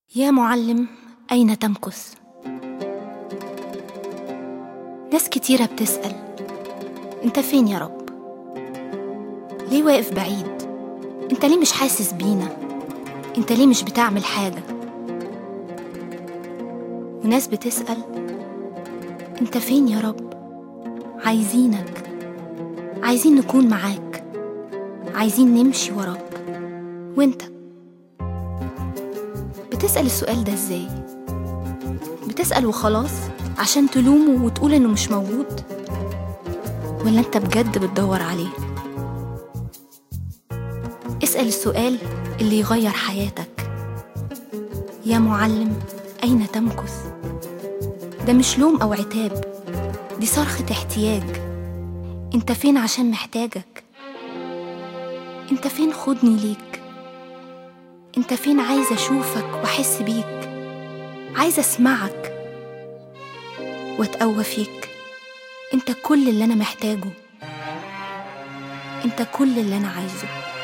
يا معلم أين تمكث؟ ناس كتيرة بتسأل أنت فين يا رب؟ ليه واقف بعيد؟ أنت ليه مش حاسس بينا؟ أنت ليه مش بتعمل حاجة؟ وناس بتسأل أنت فين يا رب؟ عايزينك عايزين نكون معاك عايزين نمشي وراك وانت بتسأل السؤال ده ازاي؟ بتسأل وخلاص عشان تلومه وتقول انه مش موجود؟ ولا انت بجد بتدور عليه؟ اسأل السؤال اللي يغير حياتك يا معلم أين تمكث؟ ده مش لوم أو عتاب دي صرخة احتياج انت فين عشان محتاجك انت فين خدني ليك انت فين عايزة اشوفك واحس بيك عايزة اسمعك واتقوى فيك انت كل اللي انا محتاجه انت كل اللي انا عايزه